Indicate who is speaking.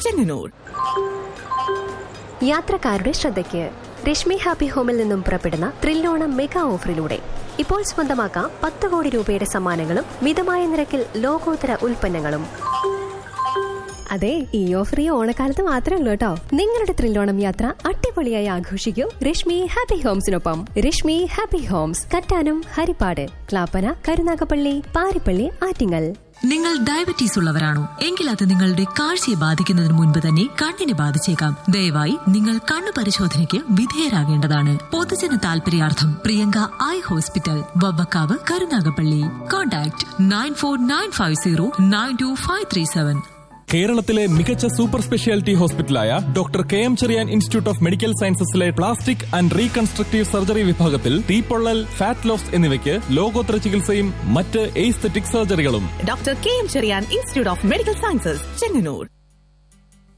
Speaker 1: ചെങ്ങന്നൂർ
Speaker 2: യാത്രക്കാരുടെ ശ്രദ്ധയ്ക്ക് രശ്മി ഹാപ്പി ഹോമിൽ നിന്നും പുറപ്പെടുന്ന ത്രില്ലോണം മെഗാ ഓഫറിലൂടെ ഇപ്പോൾ സ്വന്തമാക്കാം പത്ത് കോടി രൂപയുടെ സമ്മാനങ്ങളും മിതമായ നിരക്കിൽ ലോകോത്തര ഉൽപ്പന്നങ്ങളും അതെ ഈ ഓഫർ ഈ ഓണക്കാലത്ത് മാത്രമേ ഉള്ളൂ കേട്ടോ നിങ്ങളുടെ ത്രില്ലോണം യാത്ര അടിപൊളിയായി ആഘോഷിക്കൂ രശ്മി ഹാപ്പി ഹോംസിനൊപ്പം രശ്മി ഹാപ്പി ഹോംസ് കറ്റാനം ഹരിപ്പാട് ക്ലാപ്പന കരുനാഗപ്പള്ളി പാരിപ്പള്ളി ആറ്റിങ്ങൽ
Speaker 3: നിങ്ങൾ ഡയബറ്റീസ് ഉള്ളവരാണോ എങ്കിൽ അത് നിങ്ങളുടെ കാഴ്ചയെ ബാധിക്കുന്നതിന് മുൻപ് തന്നെ കണ്ണിനെ ബാധിച്ചേക്കാം ദയവായി നിങ്ങൾ കണ്ണു പരിശോധനയ്ക്ക് വിധേയരാകേണ്ടതാണ് പൊതുജന താൽപര്യാർത്ഥം Priyanka eye hospital Vavvakkavu Karunagappally contact nine four nine five zero nine two five three seven
Speaker 4: കേരളത്തിലെ മികച്ച സൂപ്പർ സ്പെഷ്യാലിറ്റി ഹോസ്പിറ്റലായ doctor K M Cherian institute of medical സയൻസസിലെ പ്ലാസ്റ്റിക് ആൻഡ് റീകൺസ്ട്രക്റ്റീവ് സർജറി വിഭാഗത്തിൽ തീപ്പൊള്ളൽ ഫാറ്റ് ലോസ് എന്നിവയ്ക്ക് ലോകോത്തര ചികിത്സയും മറ്റ് എയ്സ്തെറ്റിക് സർജറികളും
Speaker 1: doctor K M Cherian institute of medical sciences Chengannur